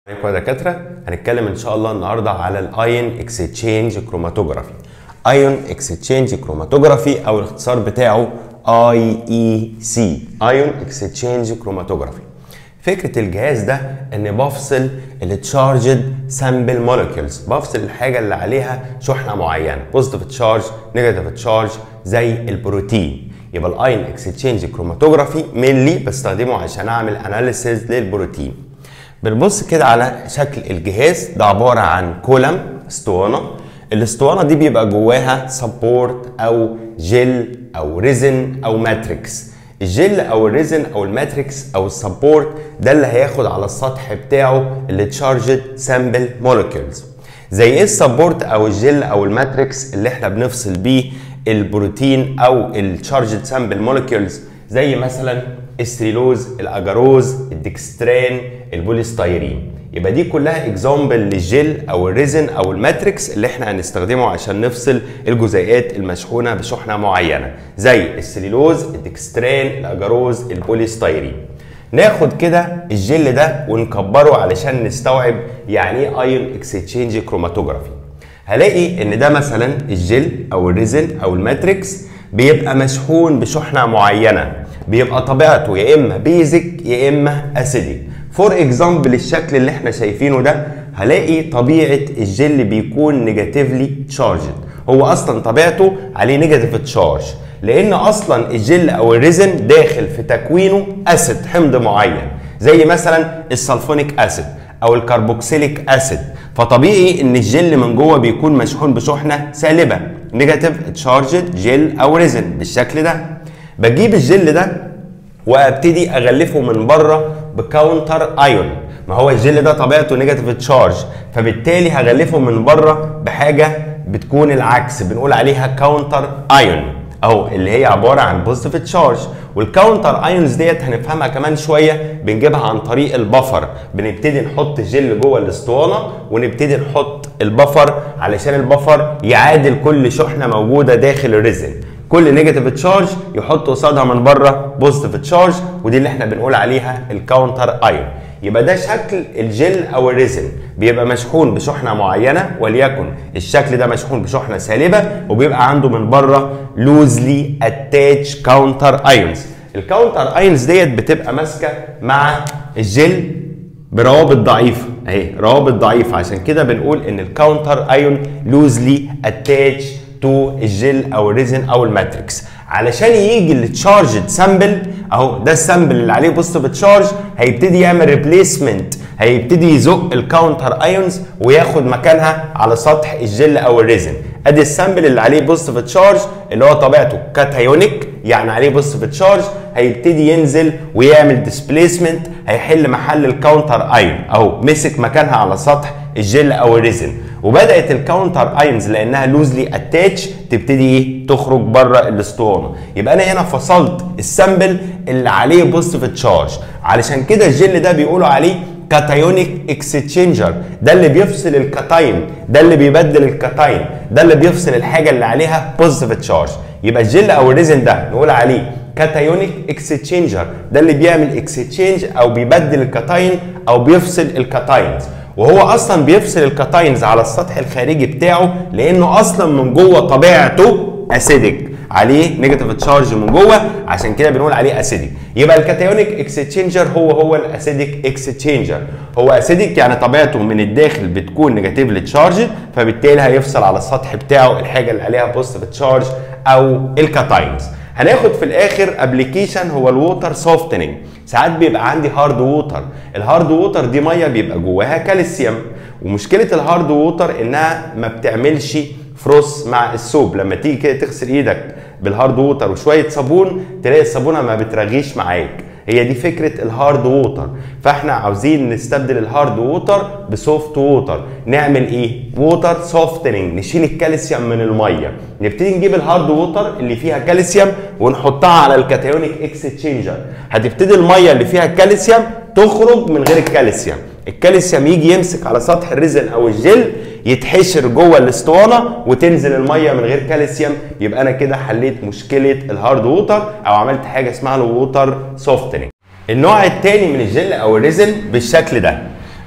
عليكم يا دكاتره هنتكلم ان شاء الله النهارده على الايون اكستشينج كروماتوجرافي ايون اكستشينج كروماتوجرافي او الاختصار بتاعه اي اي سي ايون اكستشينج كروماتوجرافي فكره الجهاز ده ان بفصل التشارجد سامبل مولكيولز بفصل الحاجه اللي عليها شحنه معينه بوزيتيف تشارج نيجاتيف تشارج زي البروتين يبقى الايون اكستشينج كروماتوجرافي مينلي بستخدمه عشان اعمل اناليسيز للبروتين بنبص كده على شكل الجهاز ده عبارة عن كولم اسطوانة الاسطوانة دي بيبقى جواها سبورت أو جل أو ريزن أو ماتريكس الجل أو الريزن أو الماتريكس أو السبورت ده اللي هياخد على السطح بتاعه التشارجد سامبل مولكيولز زي ايه السبورت أو الجل أو الماتريكس اللي احنا بنفصل بيه البروتين أو التشارجد سامبل مولكيولز زي مثلا السريلوز الاجاروز الدكستران البوليستيرين يبقى دي كلها اكزامبل للجل او الريزن او الماتريكس اللي احنا هنستخدمه عشان نفصل الجزيئات المشحونه بشحنه معينه زي السليلوز الدكستران الاجاروز البوليستيرين ناخد كده الجل ده ونكبره علشان نستوعب يعني ايه ايون اكستشينج كروماتوجرافي هلاقي ان ده مثلا الجل او الريزن او الماتريكس بيبقى مشحون بشحنه معينه بيبقى طبيعته يا اما بيزك يا اما اسيديك فور اكزامبل الشكل اللي احنا شايفينه ده هلاقي طبيعه الجل بيكون نيجاتيفلي تشارجد هو اصلا طبيعته عليه نيجاتيف تشارج لان اصلا الجل او الريزن داخل في تكوينه اسيد حمض معين زي مثلا السلفونيك اسيد او الكربوكسيليك اسيد فطبيعي ان الجل من جوه بيكون مشحون بشحنه سالبه نيجاتيف تشارجد جل او ريزن بالشكل ده بجيب الجل ده وابتدي اغلفه من بره بكاونتر ايون ما هو الجل ده طبيعته نيجاتيف تشارج فبالتالي هغلفه من بره بحاجه بتكون العكس بنقول عليها كاونتر ايون اهو اللي هي عباره عن بوزيتيف تشارج والكاونتر ايونز ديت هنفهمها كمان شويه بنجيبها عن طريق البفر بنبتدي نحط الجل جوه الاسطوانه ونبتدي نحط البفر علشان البفر يعادل كل شحنه موجوده داخل الريزن كل نيجاتيف تشارج يحط قصادها من بره بوزيتيف تشارج ودي اللي احنا بنقول عليها الكاونتر ايون يبقى ده شكل الجل او الريزن بيبقى مشحون بشحنه معينه وليكن الشكل ده مشحون بشحنه سالبه وبيبقى عنده من بره لوزلي اتاتش كاونتر ايونز الكاونتر ايونز ديت بتبقى ماسكه مع الجل بروابط ضعيفه اهي روابط ضعيفه عشان كده بنقول ان الكاونتر ايون لوزلي اتاتش تو الجل او الريزن او الماتريكس علشان يجي التشارجد سامبل اهو ده السامبل اللي عليه بوزيتيف تشارج هيبتدي يعمل ريبليسمنت هيبتدي يزق الكاونتر ايونز وياخد مكانها على سطح الجل او الريزن ادي السامبل اللي عليه بوزيتيف تشارج اللي هو طبيعته كاتايونيك يعني عليه بوزيتيف تشارج هيبتدي ينزل ويعمل ديسبليسمنت هيحل محل الكاونتر ايون اهو مسك مكانها على سطح الجل او الريزن وبدات الكاونتر ايونز لانها لوزلي اتاتش تبتدي ايه تخرج بره الاسطوانه يبقى انا هنا فصلت السامبل اللي عليه بوزيتيف تشارج علشان كده الجل ده بيقولوا عليه كاتايونيك اكستشينجر ده اللي بيفصل الكاتاين ده اللي بيبدل الكاتاين ده اللي بيفصل الحاجه اللي عليها بوزيتيف تشارج يبقى الجل او الريزن ده نقول عليه كاتايونيك اكستشينجر ده اللي بيعمل اكستشينج او بيبدل الكاتاين او بيفصل الكاتاينز وهو اصلا بيفصل الكاتاينز على السطح الخارجي بتاعه لانه اصلا من جوه طبيعته اسيدك عليه نيجاتيف تشارج من جوه عشان كده بنقول عليه اسيدك يبقى الكاتايونيك اكستشينجر هو هو الاسيدك اكستشينجر هو اسيدك يعني طبيعته من الداخل بتكون نيجاتيفلي تشارج فبالتالي هيفصل على السطح بتاعه الحاجه اللي عليها بوزيتيف تشارج او الكاتاينز هناخد في الاخر ابلكيشن هو الووتر سوفتنينج ساعات بيبقى عندي هارد ووتر الهارد ووتر دي ميه بيبقى جواها كالسيوم ومشكله الهارد ووتر انها ما بتعملش فروس مع السوب لما تيجي كده تغسل ايدك بالهارد ووتر وشويه صابون تلاقي الصابونه ما بترغيش معاك هي دي فكره الهارد ووتر فاحنا عاوزين نستبدل الهارد ووتر بسوفت ووتر نعمل ايه ووتر سوفتنينج نشيل الكالسيوم من الميه نبتدي نجيب الهارد ووتر اللي فيها كالسيوم ونحطها على الكاتايونيك اكستشينجر هتبتدي الميه اللي فيها كالسيوم تخرج من غير الكالسيوم الكالسيوم يجي يمسك على سطح الريزن او الجل يتحشر جوه الاسطوانه وتنزل الميه من غير كالسيوم يبقى انا كده حليت مشكله الهارد ووتر او عملت حاجه اسمها الووتر سوفتنينج النوع الثاني من الجل او الريزن بالشكل ده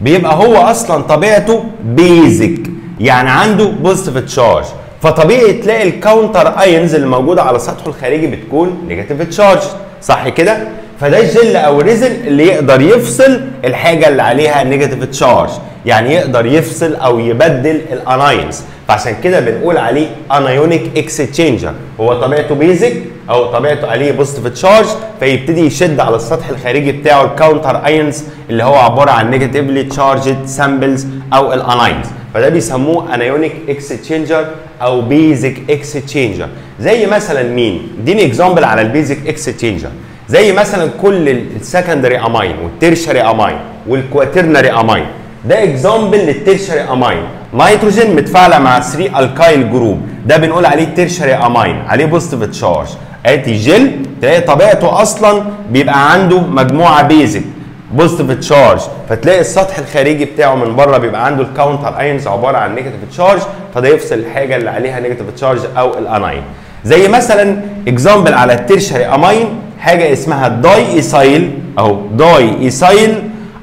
بيبقى هو اصلا طبيعته بيزك يعني عنده بوزيتيف تشارج فطبيعي تلاقي الكاونتر ايونز اللي موجوده على سطحه الخارجي بتكون نيجاتيف تشارج صح كده فده الجل او الريزل اللي يقدر يفصل الحاجه اللي عليها نيجاتيف تشارج يعني يقدر يفصل او يبدل الاناينز فعشان كده بنقول عليه انايونيك اكستشينجر هو طبيعته بيزك او طبيعته عليه بوزيتيف تشارج فيبتدي يشد على السطح الخارجي بتاعه الكاونتر ايونز اللي هو عباره عن نيجاتيفلي تشارجد سامبلز او الاناينز فده بيسموه انايونيك اكستشينجر او بيزك اكستشينجر زي مثلا مين اديني اكزامبل على البيزك اكستشينجر زي مثلا كل السكندري اماين والتيرشري اماين والكواترنري اماين ده اكزامبل للتيرشري اماين نيتروجين متفاعله مع 3 الكايل جروب ده بنقول عليه تيرشري اماين عليه بوزيتيف تشارج ادي جل تلاقي طبيعته اصلا بيبقى عنده مجموعه بيزك بوزيتيف تشارج فتلاقي السطح الخارجي بتاعه من بره بيبقى عنده الكاونتر ايونز عباره عن نيجاتيف تشارج فده يفصل الحاجه اللي عليها نيجاتيف تشارج او الاناين زي مثلا اكزامبل على التيرشري اماين حاجه اسمها داي ايسايل او داي ايسايل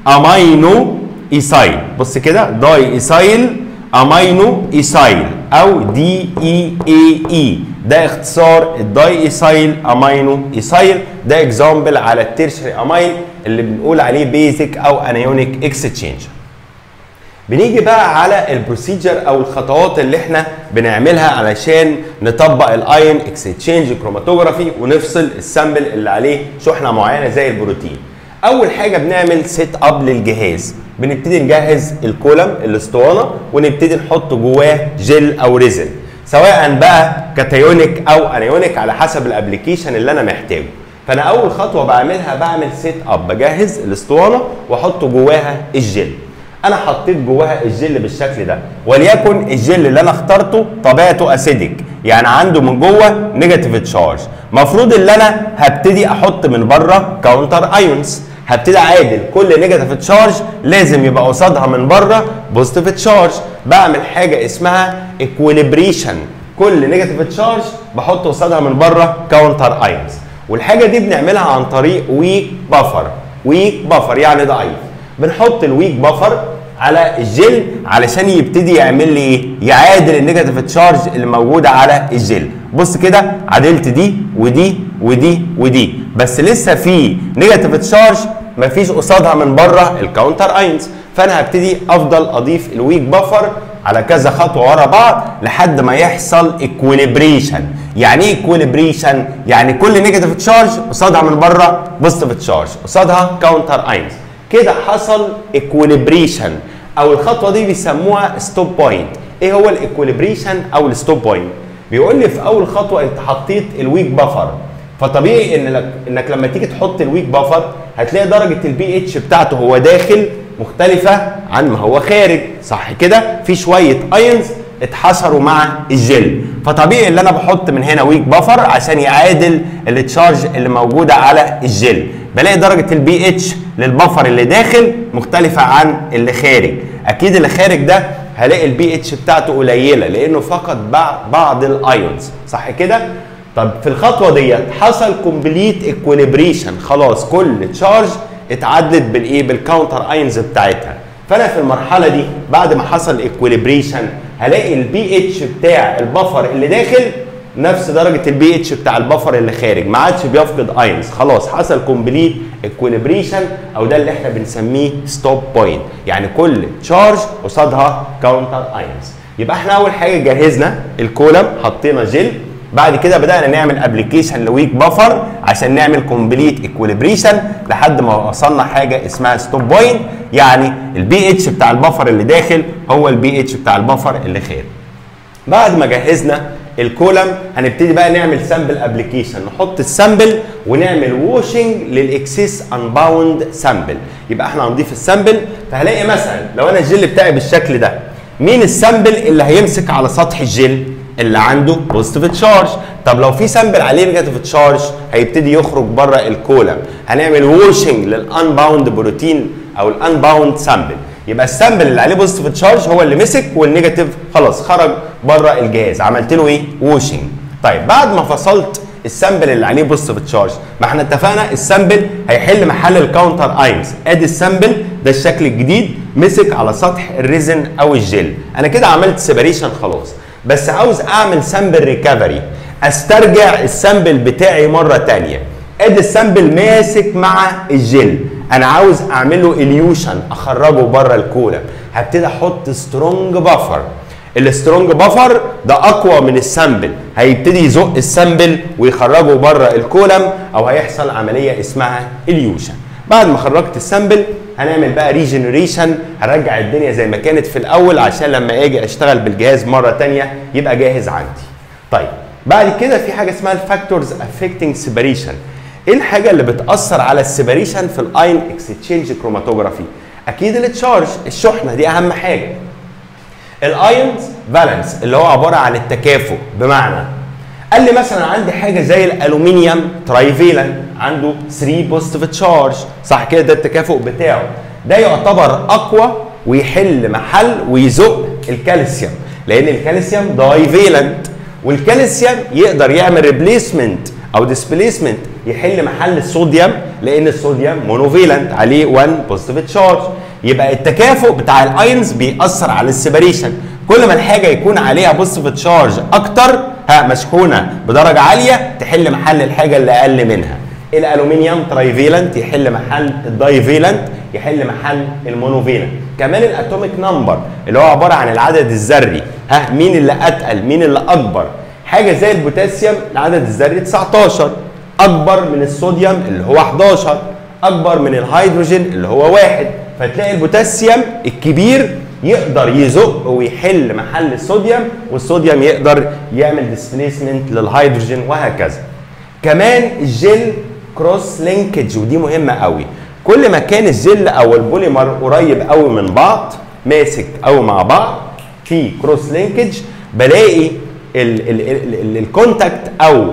امينو ايسايل بص كده داي ايسايل امينو ايسايل او دي اي اي اي ده اختصار الداي ايسايل امينو ايسايل ده اكزامبل على التيرشري اماين اللي بنقول عليه بيزك او انايونيك اكستشينج بنيجي بقى على البروسيجر او الخطوات اللي احنا بنعملها علشان نطبق الايون اكستشينج كروماتوجرافي ونفصل السامبل اللي عليه شحنه معينه زي البروتين اول حاجه بنعمل سيت اب للجهاز بنبتدي نجهز الكولم الاسطوانه ونبتدي نحط جواه جل او ريزن سواء بقى كاتايونيك او انايونيك على حسب الابلكيشن اللي انا محتاجه فانا اول خطوه بعملها بعمل سيت اب بجهز الاسطوانه واحط جواها الجل انا حطيت جواها الجل بالشكل ده وليكن الجل اللي انا اخترته طبيعته اسيدك يعني عنده من جوه نيجاتيف تشارج المفروض ان انا هبتدي احط من بره كاونتر ايونز هبتدي اعادل كل نيجاتيف تشارج لازم يبقى قصادها من بره بوزيتيف تشارج بعمل حاجه اسمها اكويليبريشن كل نيجاتيف تشارج بحط قصادها من بره كاونتر ايونز والحاجه دي بنعملها عن طريق ويك بافر ويك بافر يعني ضعيف بنحط الويك بافر على الجل علشان يبتدي يعمل لي ايه؟ يعادل النيجاتيف تشارج اللي موجوده على الجل. بص كده عدلت دي ودي ودي ودي بس لسه في نيجاتيف تشارج مفيش قصادها من بره الكاونتر اينز فانا هبتدي افضل اضيف الويك بافر على كذا خطوه ورا بعض لحد ما يحصل اكويليبريشن يعني ايه اكويليبريشن يعني كل نيجاتيف تشارج قصادها من بره بوزيتيف تشارج قصادها كاونتر اينز كده حصل اكويليبريشن او الخطوه دي بيسموها ستوب بوينت ايه هو الاكويليبريشن او الستوب بوينت بيقول لي في اول خطوه انت حطيت الويك بافر فطبيعي ان لك انك لما تيجي تحط الويك بافر هتلاقي درجه البي اتش بتاعته هو داخل مختلفه عن ما هو خارج صح كده في شويه ايونز اتحصروا مع الجل فطبيعي ان انا بحط من هنا ويك بافر عشان يعادل التشارج اللي موجوده على الجل بلاقي درجه البي اتش للبفر اللي داخل مختلفه عن اللي خارج اكيد اللي خارج ده هلاقي البي اتش بتاعته قليله لانه فقد بعض الايونز صح كده طب في الخطوه ديت حصل كومبليت اكويليبريشن خلاص كل تشارج اتعدت بالايه بالكاونتر ايونز بتاعتها فانا في المرحله دي بعد ما حصل اكويليبريشن هلاقي البي اتش بتاع البفر اللي داخل نفس درجه البي اتش بتاع البفر اللي خارج ما عادش بيفقد ايونز خلاص حصل كومبليت اكويليبريشن او ده اللي احنا بنسميه ستوب بوينت يعني كل تشارج قصادها كاونتر ايونز يبقى احنا اول حاجه جهزنا الكولم حطينا جل بعد كده بدانا نعمل ابلكيشن لويك بفر عشان نعمل كومبليت اكويليبريشن لحد ما وصلنا حاجه اسمها ستوب بوينت يعني البي اتش بتاع البفر اللي داخل هو البي اتش بتاع البفر اللي خارج بعد ما جهزنا الكولم هنبتدي بقى نعمل سامبل ابلكيشن نحط السامبل ونعمل ووشنج للاكسس انباوند سامبل يبقى احنا هنضيف السامبل فهلاقي مثلا لو انا الجل بتاعي بالشكل ده مين السامبل اللي هيمسك على سطح الجل اللي عنده بوزيتيف تشارج طب لو في سامبل عليه نيجاتيف تشارج هيبتدي يخرج بره الكولم هنعمل ووشنج للانباوند بروتين او الانباوند سامبل يبقى السامبل اللي عليه بوزيتيف تشارج هو اللي مسك والنيجاتيف خلاص خرج بره الجهاز عملت له ايه ووشنج طيب بعد ما فصلت السامبل اللي عليه بوزيتيف تشارج ما احنا اتفقنا السامبل هيحل محل الكاونتر اينز ادي السامبل ده الشكل الجديد مسك على سطح الريزن او الجل انا كده عملت سيبريشن خلاص بس عاوز اعمل سامبل ريكفري استرجع السامبل بتاعي مره تانية ادي السامبل ماسك مع الجل انا عاوز اعمله اليوشن اخرجه بره الكولم هبتدي احط سترونج بافر السترونج بافر ده اقوى من السامبل هيبتدي يزق السامبل ويخرجه بره الكولم او هيحصل عمليه اسمها اليوشن بعد ما خرجت السامبل هنعمل بقى ريجنريشن هرجع الدنيا زي ما كانت في الاول عشان لما اجي اشتغل بالجهاز مره تانية يبقى جاهز عندي طيب بعد كده في حاجه اسمها الفاكتورز افكتنج سيبريشن ايه الحاجه اللي بتاثر على السيبريشن في الاين اكستشينج كروماتوجرافي اكيد التشارج الشحنه دي اهم حاجه الايونز فالنس اللي هو عباره عن التكافؤ بمعنى قال لي مثلا عندي حاجه زي الالومنيوم ترايفيلن عنده 3 بوزيتيف تشارج صح كده ده التكافؤ بتاعه ده يعتبر اقوى ويحل محل ويزق الكالسيوم لان الكالسيوم دايفيلنت والكالسيوم يقدر يعمل ريبليسمنت او ديسبليسمنت يحل محل الصوديوم لان الصوديوم مونوفيلنت عليه 1 بوزيتيف تشارج يبقى التكافؤ بتاع الايونز بيأثر على السيبريشن كل ما الحاجه يكون عليها بوزيتيف تشارج اكتر ها مشحونه بدرجه عاليه تحل محل الحاجه اللي اقل منها الالومنيوم ترايفيلنت يحل محل الدايفيلنت يحل محل المونوفيلنت كمان الاتوميك نمبر اللي هو عباره عن العدد الذري ها مين اللي اتقل مين اللي اكبر حاجه زي البوتاسيوم العدد الذري 19 اكبر من الصوديوم اللي هو 11 اكبر من الهيدروجين اللي هو واحد فتلاقي البوتاسيوم الكبير يقدر يزق ويحل محل الصوديوم والصوديوم يقدر يعمل ديسبليسمنت للهيدروجين وهكذا كمان الجل كروس لينكج ودي مهمه قوي كل ما كان الجل او البوليمر قريب قوي من بعض ماسك قوي مع بعض في كروس لينكج بلاقي الكونتاكت او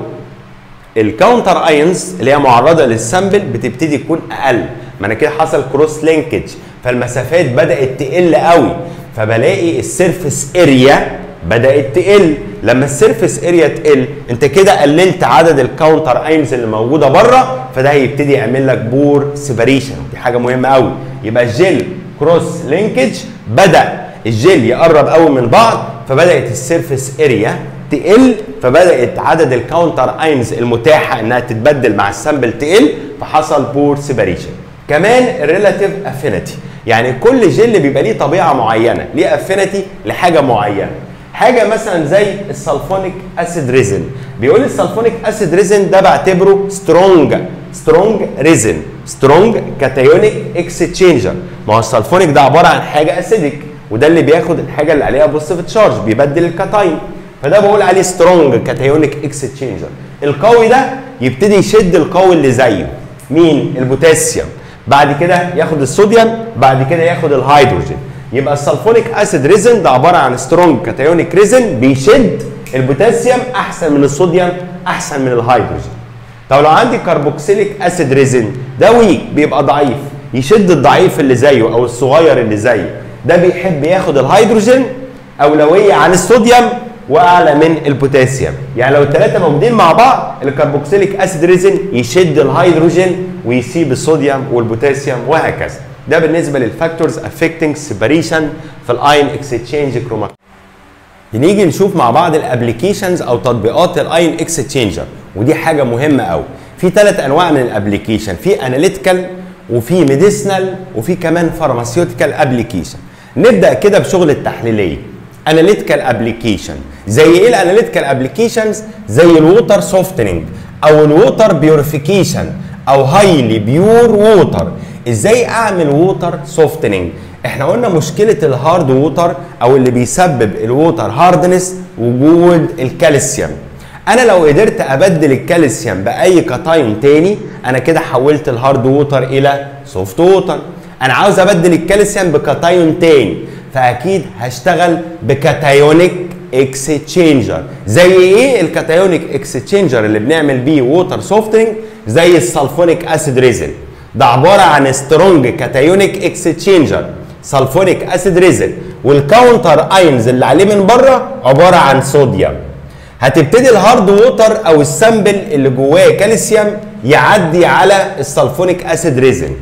الكاونتر ايونز اللي هي معرضه للسامبل بتبتدي تكون اقل ما انا كده حصل كروس لينكج فالمسافات بدات تقل قوي فبلاقي السيرفس اريا بدات تقل لما السيرفس اريا تقل انت كده قللت عدد الكاونتر ايونز اللي موجوده بره فده هيبتدي يعمل لك بور سيبريشن دي حاجه مهمه قوي يبقى الجل كروس لينكج بدا الجل يقرب قوي من بعض فبدات السيرفس اريا تقل فبدات عدد الكاونتر اينز المتاحه انها تتبدل مع السامبل تقل فحصل بور سيبريشن كمان الريلاتيف افينيتي يعني كل جل بيبقى ليه طبيعه معينه ليه افينيتي لحاجه معينه حاجه مثلا زي السلفونيك اسيد ريزن بيقول السلفونيك اسيد ريزن ده بعتبره سترونج سترونج ريزن سترونج كاتايونيك اكستشينجر ما هو السلفونيك ده عباره عن حاجه اسيدك وده اللي بياخد الحاجه اللي عليها بوزيتيف تشارج بيبدل الكاتاين فده بقول عليه سترونج كاتايونيك اكستشينجر القوي ده يبتدي يشد القوي اللي زيه مين البوتاسيوم بعد كده ياخد الصوديوم بعد كده ياخد الهيدروجين يبقى السلفونيك اسيد ريزن ده عباره عن سترونج كاتايونيك ريزن بيشد البوتاسيوم احسن من الصوديوم احسن من الهيدروجين طب لو عندي كربوكسيليك اسيد ريزن ده ويك بيبقى ضعيف يشد الضعيف اللي زيه او الصغير اللي زيه ده بيحب ياخد الهيدروجين اولويه عن الصوديوم واعلى من البوتاسيوم يعني لو الثلاثه موجودين مع بعض الكربوكسيليك اسيد ريزن يشد الهيدروجين ويسيب الصوديوم والبوتاسيوم وهكذا ده بالنسبه للفاكتورز افكتنج سيبريشن في الاين اكستشينج كروماتوجرافي نيجي نشوف مع بعض الابلكيشنز او تطبيقات الاين اكستشينجر ودي حاجه مهمه قوي في ثلاث انواع من الابلكيشن في اناليتيكال وفي ميديسنال وفي كمان فارماسيوتيكال ابلكيشن نبدا كده بشغل التحليليه اناليتيكال ابلكيشن زي ايه الاناليتيكال ابلكيشنز زي الووتر سوفتنينج او الووتر بيوريفيكيشن او هايلي بيور ووتر ازاي اعمل ووتر سوفتنينج احنا قلنا مشكله الهارد ووتر او اللي بيسبب الووتر هاردنس وجود الكالسيوم انا لو قدرت ابدل الكالسيوم باي كاتاين تاني انا كده حولت الهارد ووتر الى سوفت ووتر انا عاوز ابدل الكالسيوم بكاتايون تاني فاكيد هشتغل بكاتايونيك اكستشينجر زي ايه الكاتايونيك اكستشينجر اللي بنعمل بيه ووتر سوفتنج زي السلفونيك اسيد ريزن ده عباره عن سترونج كاتايونيك اكستشينجر سلفونيك اسيد ريزن والكاونتر اينز اللي عليه من بره عباره عن صوديوم هتبتدي الهارد ووتر او السامبل اللي جواه كالسيوم يعدي على السلفونيك اسيد ريزن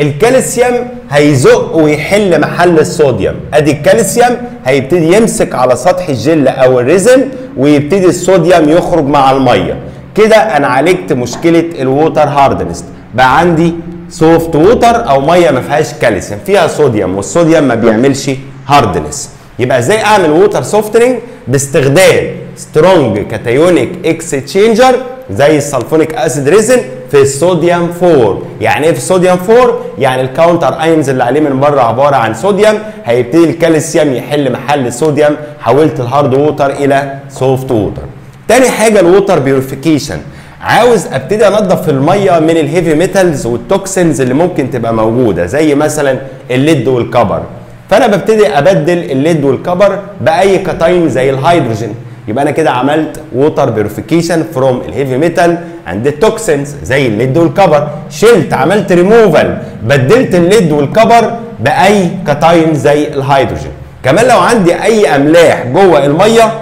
الكالسيوم هيزق ويحل محل الصوديوم ادي الكالسيوم هيبتدي يمسك على سطح الجل او الريزن ويبتدي الصوديوم يخرج مع الميه كده انا عالجت مشكله الووتر هاردنس بقى عندي سوفت ووتر او ميه ما فيهاش كالسيوم فيها صوديوم والصوديوم ما بيعملش هاردنس يبقى ازاي اعمل ووتر سوفتنج باستخدام سترونج كاتايونيك اكستشينجر زي السلفونيك اسيد ريزن في الصوديوم 4 يعني ايه في الصوديوم 4 يعني الكاونتر اينز اللي عليه من بره عباره عن صوديوم هيبتدي الكالسيوم يحل محل الصوديوم حولت الهارد ووتر الى سوفت ووتر تاني حاجه الووتر بيوريفيكيشن عاوز ابتدي انضف الميه من الهيفي ميتالز والتوكسينز اللي ممكن تبقى موجوده زي مثلا الليد والكبر فانا ببتدي ابدل الليد والكبر باي كاتاين زي الهيدروجين يبقى انا كده عملت ووتر بيوريفيكيشن فروم الهيفي ميتال عند التوكسينز زي الليد والكبر شلت عملت ريموفال بدلت الليد والكبر باي كاتاين زي الهيدروجين كمان لو عندي اي املاح جوه الميه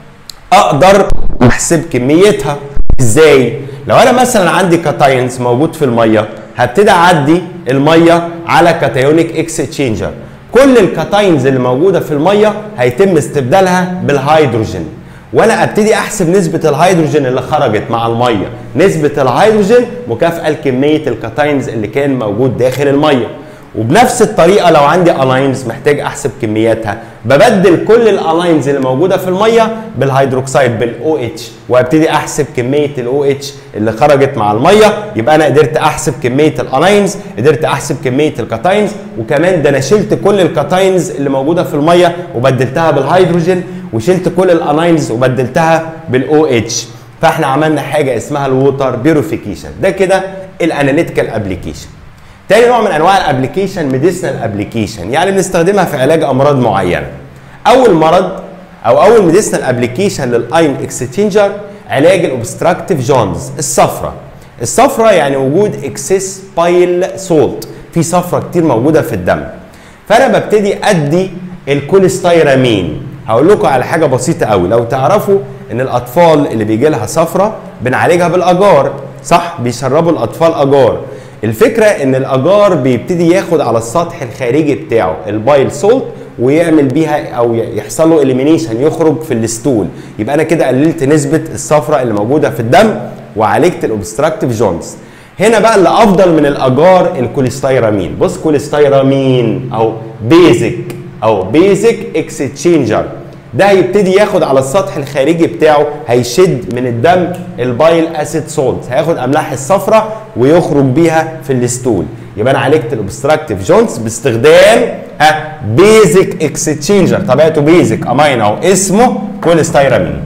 اقدر احسب كميتها ازاي لو انا مثلا عندي كاتاينز موجود في الميه هبتدي اعدي الميه على كاتايونيك اكستشينجر كل الكاتاينز اللي موجوده في الميه هيتم استبدالها بالهيدروجين وانا ابتدي احسب نسبه الهيدروجين اللي خرجت مع الميه نسبه الهيدروجين مكافاه لكميه الكاتاينز اللي كان موجود داخل الميه وبنفس الطريقه لو عندي الاينز محتاج احسب كمياتها ببدل كل الالاينز اللي موجوده في الميه بالهيدروكسيد بالاو اتش وابتدي احسب كميه الاو اتش اللي خرجت مع الميه يبقى انا قدرت احسب كميه الالاينز قدرت احسب كميه الكاتاينز وكمان ده انا شلت كل الكاتاينز اللي موجوده في الميه وبدلتها بالهيدروجين وشلت كل الالاينز وبدلتها بالاو اتش فاحنا عملنا حاجه اسمها الووتر بيوريفيكيشن ده كده الاناليتيكال ابلكيشن تاني نوع من انواع الابلكيشن ميديسنال ابلكيشن يعني بنستخدمها في علاج امراض معينه اول مرض او اول ميديسنال ابلكيشن للاين اكستشينجر علاج الاوبستراكتيف جونز الصفرة الصفرة يعني وجود اكسس بايل سولت في صفرة كتير موجوده في الدم فانا ببتدي ادي الكوليستيرامين هقول لكم على حاجه بسيطه قوي لو تعرفوا ان الاطفال اللي بيجي لها صفرة بنعالجها بالاجار صح بيشربوا الاطفال اجار الفكره ان الاجار بيبتدي ياخد على السطح الخارجي بتاعه البايل سولت ويعمل بيها او يحصل له اليمينيشن يخرج في الستول يبقى انا كده قللت نسبه الصفرة اللي موجوده في الدم وعالجت الاوبستراكتيف جونز هنا بقى اللي افضل من الاجار الكوليستيرامين بص كوليستيرامين او بيزك او بيزك اكستشينجر ده هيبتدي ياخد على السطح الخارجي بتاعه هيشد من الدم البايل اسيد سولت هياخد املاح الصفرة ويخرج بيها في الستول يبقى انا عالجت الاوبستراكتيف جونز باستخدام ها بيزك اكستشينجر طبيعته بيزك امين او اسمه كوليستيرامين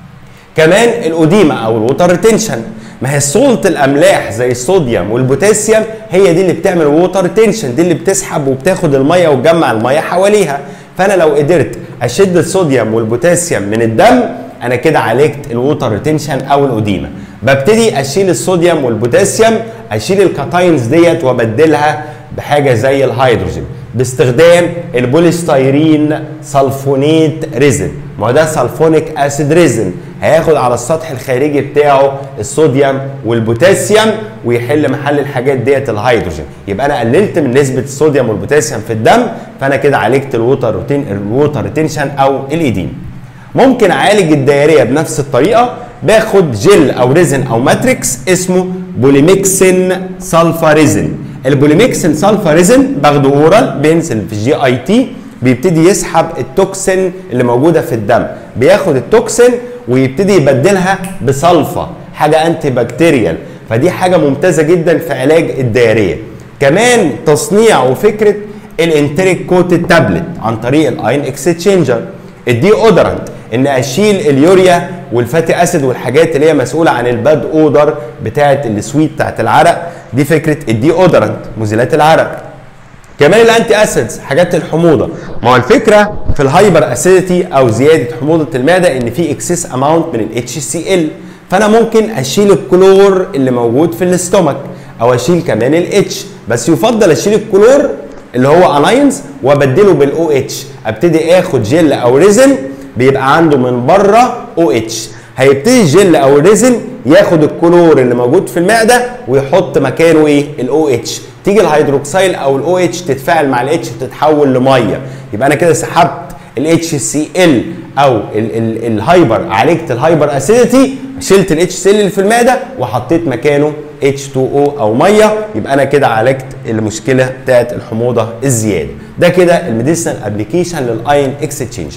كمان الاوديما او الووتر ريتنشن ما هي السولت الاملاح زي الصوديوم والبوتاسيوم هي دي اللي بتعمل ووتر ريتنشن دي اللي بتسحب وبتاخد الميه وتجمع الميه حواليها فانا لو قدرت اشد الصوديوم والبوتاسيوم من الدم انا كده عالجت الووتر ريتنشن او الاوديما ببتدي اشيل الصوديوم والبوتاسيوم اشيل الكاتاينز ديت وابدلها بحاجه زي الهيدروجين باستخدام البوليستيرين سلفونيت ريزن ما هو ده سلفونيك اسيد ريزن هياخد على السطح الخارجي بتاعه الصوديوم والبوتاسيوم ويحل محل الحاجات ديت الهيدروجين يبقى انا قللت من نسبه الصوديوم والبوتاسيوم في الدم فانا كده عالجت الووتر روتين الووتر ريتنشن او الايدين ممكن اعالج الدايريه بنفس الطريقه باخد جل او ريزن او ماتريكس اسمه بوليميكسين سلفا ريزن البوليميكسين سلفا ريزن باخده اورال بينزل في الجي اي تي بيبتدي يسحب التوكسين اللي موجوده في الدم بياخد التوكسين ويبتدي يبدلها بصلفه حاجه انتي بكتيريال فدي حاجه ممتازه جدا في علاج الدياريه كمان تصنيع وفكره الانتريك كوتد تابلت عن طريق الاين اكستشينجر الدي اودرنت ان اشيل اليوريا والفاتي اسيد والحاجات اللي هي مسؤوله عن الباد اودر بتاعه السويت بتاعه العرق دي فكره الدي اودرنت مزيلات العرق كمان الانتي اسيدز حاجات الحموضه ما هو الفكره في الهايبر اسيديتي او زياده حموضه المعده ان في اكسس اماونت من الاتش سي ال فانا ممكن اشيل الكلور اللي موجود في الاستومك او اشيل كمان الاتش بس يفضل اشيل الكلور اللي هو اناينز وابدله بالاو اتش ابتدي اخد جل او ريزن بيبقى عنده من بره او اتش هيبتدي الجل او الريزن ياخد الكلور اللي موجود في المعده ويحط مكانه ايه الاو اتش تيجي الهيدروكسيل او الاو اتش تتفاعل مع الاتش وتتحول لميه يبقى انا كده سحبت الاتش سي ال او ال ال الهايبر عالجت الهايبر اسيديتي شلت الاتش سي ال اللي في المعده وحطيت مكانه H2O او ميه يبقى انا كده عالجت المشكله بتاعت الحموضه الزياده ده كده الميديسنال ابلكيشن للاين اكستشينجر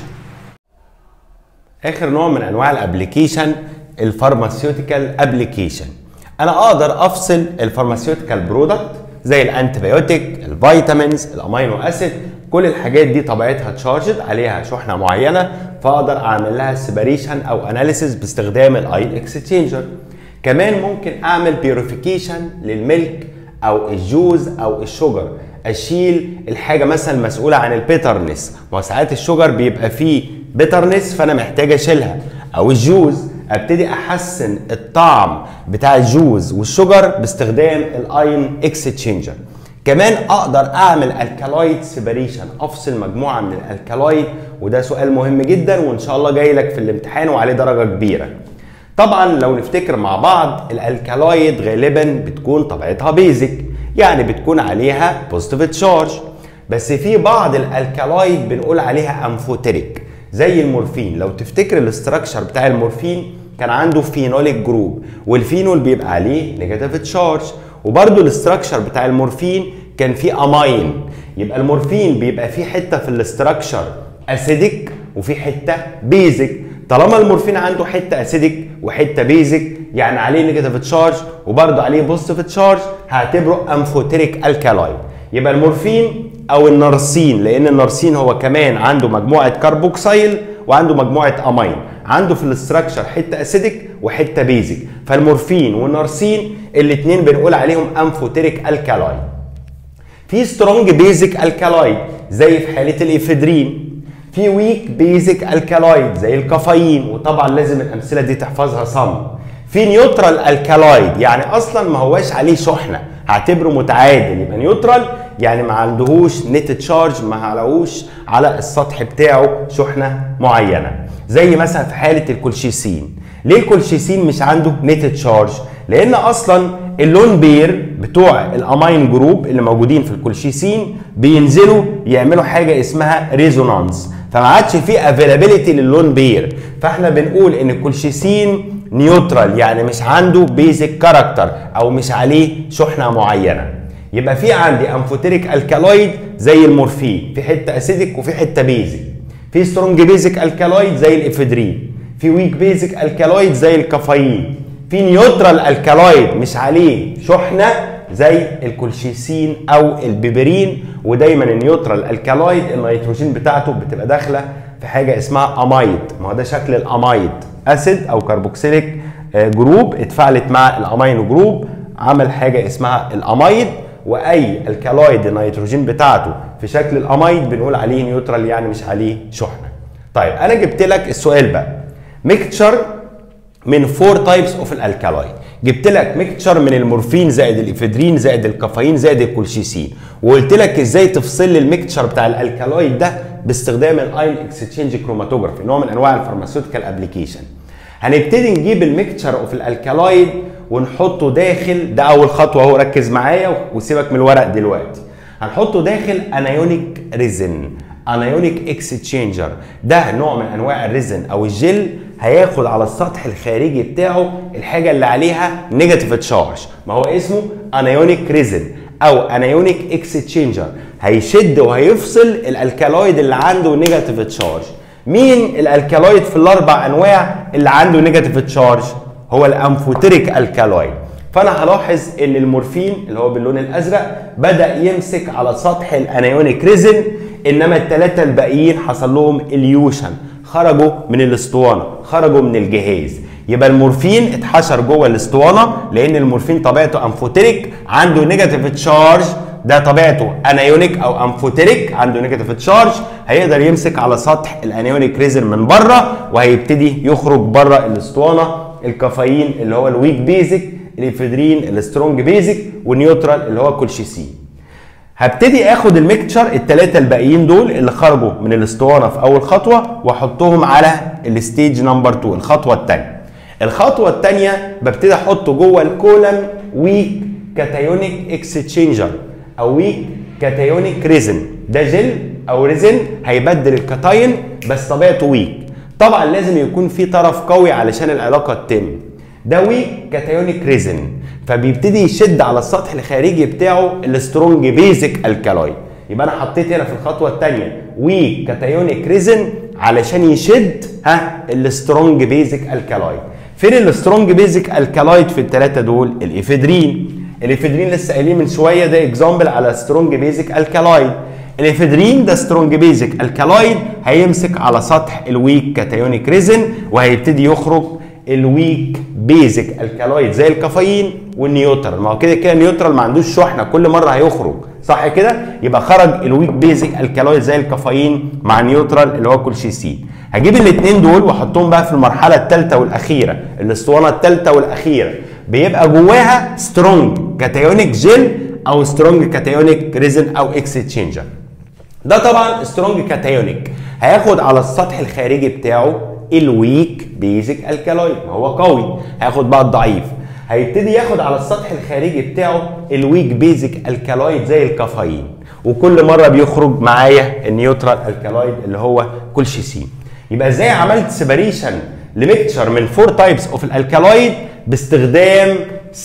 اخر نوع من انواع الابلكيشن الفارماسيوتيكال ابلكيشن انا اقدر افصل الفارماسيوتيكال برودكت زي الانتيبيوتيك الفيتامينز الامينو اسيد كل الحاجات دي طبيعتها تشارجد عليها شحنه معينه فاقدر اعمل لها سيباريشن او اناليسيس باستخدام الاين اكستشينجر كمان ممكن اعمل بيوريفيكيشن للملك او الجوز او الشجر اشيل الحاجه مثلا مسؤوله عن البيترنس ما ساعات الشجر بيبقى فيه بيترنس فانا محتاج اشيلها او الجوز ابتدي احسن الطعم بتاع الجوز والشجر باستخدام الاين اكستشينجر كمان اقدر اعمل الكالويد سيباريشن افصل مجموعه من الالكالويد وده سؤال مهم جدا وان شاء الله جاي لك في الامتحان وعليه درجه كبيره طبعا لو نفتكر مع بعض الالكالويد غالبا بتكون طبيعتها بيزك يعني بتكون عليها بوزيتيف تشارج بس في بعض الالكالويد بنقول عليها امفوتيريك زي المورفين لو تفتكر الاستراكشر بتاع المورفين كان عنده فينوليك جروب والفينول بيبقى عليه نيجاتيف تشارج وبرده الاستراكشر بتاع المورفين كان فيه اماين يبقى المورفين بيبقى فيه حته في الاستراكشر اسيديك وفي حته بيزك طالما المورفين عنده حته اسيديك وحته بيزك يعني عليه نيجاتيف تشارج وبرده عليه بوزيتيف تشارج هعتبره امفوتيريك الكالايد يبقى المورفين او النارسين لان النارسين هو كمان عنده مجموعه كربوكسيل وعنده مجموعه امين عنده في الاستراكشر حته اسيديك وحته بيزك فالمورفين والنارسين الاثنين بنقول عليهم امفوتيريك الكالايد في سترونج بيزك الكالايد زي في حاله الافيدرين في ويك بيزك الكالايد زي الكافيين وطبعا لازم الامثله دي تحفظها صم في نيوترال الكالايد يعني اصلا ما هواش عليه شحنه هعتبره متعادل يبقى نيوترال يعني ما عندهوش نت تشارج ما علوش على السطح بتاعه شحنه معينه زي مثلا في حاله الكولشيسين ليه الكولشيسين مش عنده نت تشارج لان اصلا اللون بير بتوع الامين جروب اللي موجودين في الكولشيسين بينزلوا يعملوا حاجه اسمها ريزونانس فما عادش في افيلابيلتي للون بير فاحنا بنقول ان الكولشيسين نيوترال يعني مش عنده بيزك كاركتر او مش عليه شحنه معينه يبقى في عندي امفوتيريك الكالويد زي المورفين في حته اسيديك وفي حته بيزك في سترونج بيزك الكالويد زي الافيدرين في ويك بيزك الكالويد زي الكافيين في نيوترال الكالويد مش عليه شحنه زي الكولشيسين او البيبرين ودايما النيوترال الكالويد النيتروجين بتاعته بتبقى داخله في حاجه اسمها امايد ما هو ده شكل الامايد اسيد او كربوكسيليك جروب اتفاعلت مع الامينو جروب عمل حاجه اسمها الامايد واي الكالويد النيتروجين بتاعته في شكل الامايد بنقول عليه نيوترال يعني مش عليه شحنه طيب انا جبت لك السؤال بقى ميكتشر من فور تايبس اوف الالكالويد جبت لك ميكتشر من المورفين زائد الافيدرين زائد الكافيين زائد الكولشيسين وقلت لك ازاي تفصل لي الميكتشر بتاع الالكالويد ده باستخدام الاين اكستشينج كروماتوجرافي نوع من انواع الفارماسيوتيكال ابلكيشن هنبتدي نجيب الميكتشر اوف الالكالويد ونحطه داخل ده اول خطوه اهو ركز معايا وسيبك من الورق دلوقتي هنحطه داخل انايونيك ريزن انايونيك اكستشينجر ده نوع من انواع الريزن او الجل هياخد على السطح الخارجي بتاعه الحاجه اللي عليها نيجاتيف تشارج ما هو اسمه انايونيك ريزن او انايونيك اكستشينجر هيشد وهيفصل الالكالويد اللي عنده نيجاتيف تشارج مين الالكالويد في الاربع انواع اللي عنده نيجاتيف تشارج هو الامفوتيريك الكالويد فانا هلاحظ ان المورفين اللي هو باللون الازرق بدا يمسك على سطح الانايونيك ريزن انما الثلاثه الباقيين حصل لهم اليوشن خرجوا من الاسطوانه خرجوا من الجهاز يبقى المورفين اتحشر جوه الاسطوانه لان المورفين طبيعته امفوتيريك عنده نيجاتيف تشارج ده طبيعته انايونيك او امفوتيريك عنده نيجاتيف تشارج هيقدر يمسك على سطح الانايونيك ريزن من بره وهيبتدي يخرج بره الاسطوانه الكافيين اللي هو الويك بيزك الافيدرين السترونج بيزك والنيوترال اللي هو كولشيسين هبتدي اخد الميكتشر الثلاثه الباقيين دول اللي خرجوا من الاسطوانه في اول خطوه واحطهم على الستيج نمبر 2 الخطوه الثانيه الخطوه الثانيه ببتدي احطه جوه الكولم ويك كاتايونيك اكستشينجر او ويك كاتايونيك ريزن ده جل او ريزن هيبدل الكاتاين بس طبيعته ويك طبعا لازم يكون في طرف قوي علشان العلاقه تتم ده ويك كاتايونيك ريزن فبيبتدي يشد على السطح الخارجي بتاعه السترونج بيزك الكالاي يبقى انا حطيت هنا في الخطوه الثانيه ويك كاتايونيك ريزن علشان يشد ها السترونج بيزك الكالاي فين السترونج بيزك الكالايد في الثلاثه دول الافيدرين الافيدرين لسه قايلين من شويه ده اكزامبل على سترونج بيزك الكالايد الافيدرين ده سترونج بيزك الكالايد هيمسك على سطح الويك كاتايونيك ريزن وهيبتدي يخرج الويك بيزك الكالويد زي الكافيين والنيوترال ما هو كده كده نيوترال ما عندوش شحنه كل مره هيخرج صح كده يبقى خرج الويك بيزك الكالويد زي الكافيين مع نيوترال اللي هو كولشيسين هجيب الاثنين دول واحطهم بقى في المرحله الثالثه والاخيره الاسطوانه الثالثه والاخيره بيبقى جواها سترونج كاتايونيك جيل او سترونج كاتايونيك ريزن او اكستشينجر ده طبعا سترونج كاتايونيك هياخد على السطح الخارجي بتاعه الويك بيزك الكالويد ما هو قوي هياخد بقى الضعيف هيبتدي ياخد على السطح الخارجي بتاعه الويك بيزك الكالويد زي الكافيين وكل مره بيخرج معايا النيوترال الكالويد اللي هو كولشيسين يبقى ازاي عملت سيباريشن لميكتشر من فور تايبس اوف الالكالويد باستخدام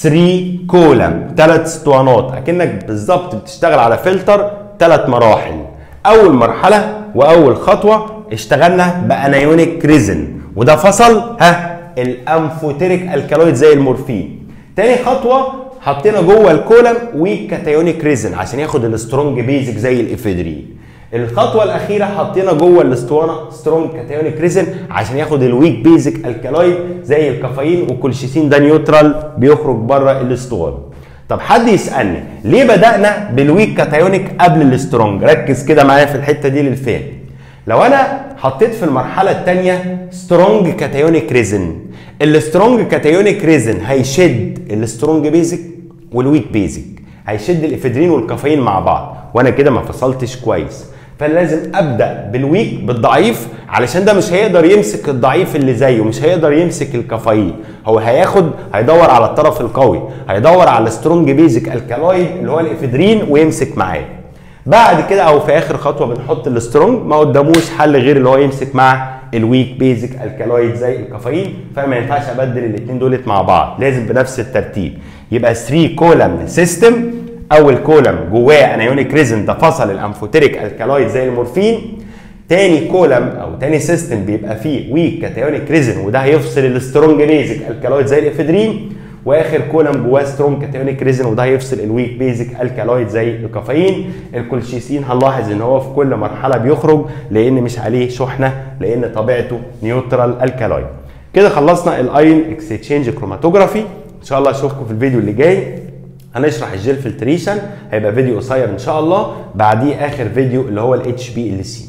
3 كولم ثلاث اسطوانات اكنك بالظبط بتشتغل على فلتر ثلاث مراحل اول مرحله واول خطوه اشتغلنا بانايونيك ريزن وده فصل ها الامفوتيريك الكالويد زي المورفين تاني خطوه حطينا جوه الكولم وكاتايونيك ريزن عشان ياخد السترونج بيزك زي الافيدرين الخطوه الاخيره حطينا جوه الاسطوانه سترونج كاتايونيك ريزن عشان ياخد الويك بيزك الكالويد زي الكافيين والكولشيسين ده نيوترال بيخرج بره الاسطوانه طب حد يسالني ليه بدانا بالويك كاتايونيك قبل السترونج ركز كده معايا في الحته دي للفهم لو انا حطيت في المرحله الثانيه سترونج كاتايونيك ريزن السترونج كاتايونيك ريزن هيشد السترونج بيزك والويك بيزك هيشد الافيدرين والكافيين مع بعض وانا كده ما فصلتش كويس فلازم ابدا بالويك بالضعيف علشان ده مش هيقدر يمسك الضعيف اللي زيه مش هيقدر يمسك الكافيين هو هياخد هيدور على الطرف القوي هيدور على السترونج بيزك الكالويد اللي هو الافيدرين ويمسك معاه بعد كده او في اخر خطوه بنحط السترونج ما قداموش حل غير اللي هو يمسك مع الويك بيزك الكالويد زي الكافيين فما ينفعش ابدل الاثنين دولت مع بعض لازم بنفس الترتيب يبقى 3 كولم سيستم اول كولم جواه انايونيك ريزن ده فصل الامفوتيريك الكالويد زي المورفين تاني كولم او تاني سيستم بيبقى فيه ويك كاتايونيك ريزن وده هيفصل السترونج بيزك الكالويد زي الافيدرين واخر كولم جواه سترونج كاتايونيك ريزن وده هيفصل الويك بيزك الكالويد زي الكافيين الكولشيسين هنلاحظ ان هو في كل مرحله بيخرج لان مش عليه شحنه لان طبيعته نيوترال الكالويد كده خلصنا الايون اكستشينج كروماتوجرافي ان شاء الله اشوفكم في الفيديو اللي جاي هنشرح الجيل فلتريشن هيبقى فيديو قصير ان شاء الله بعديه اخر فيديو اللي هو الاتش بي ال سي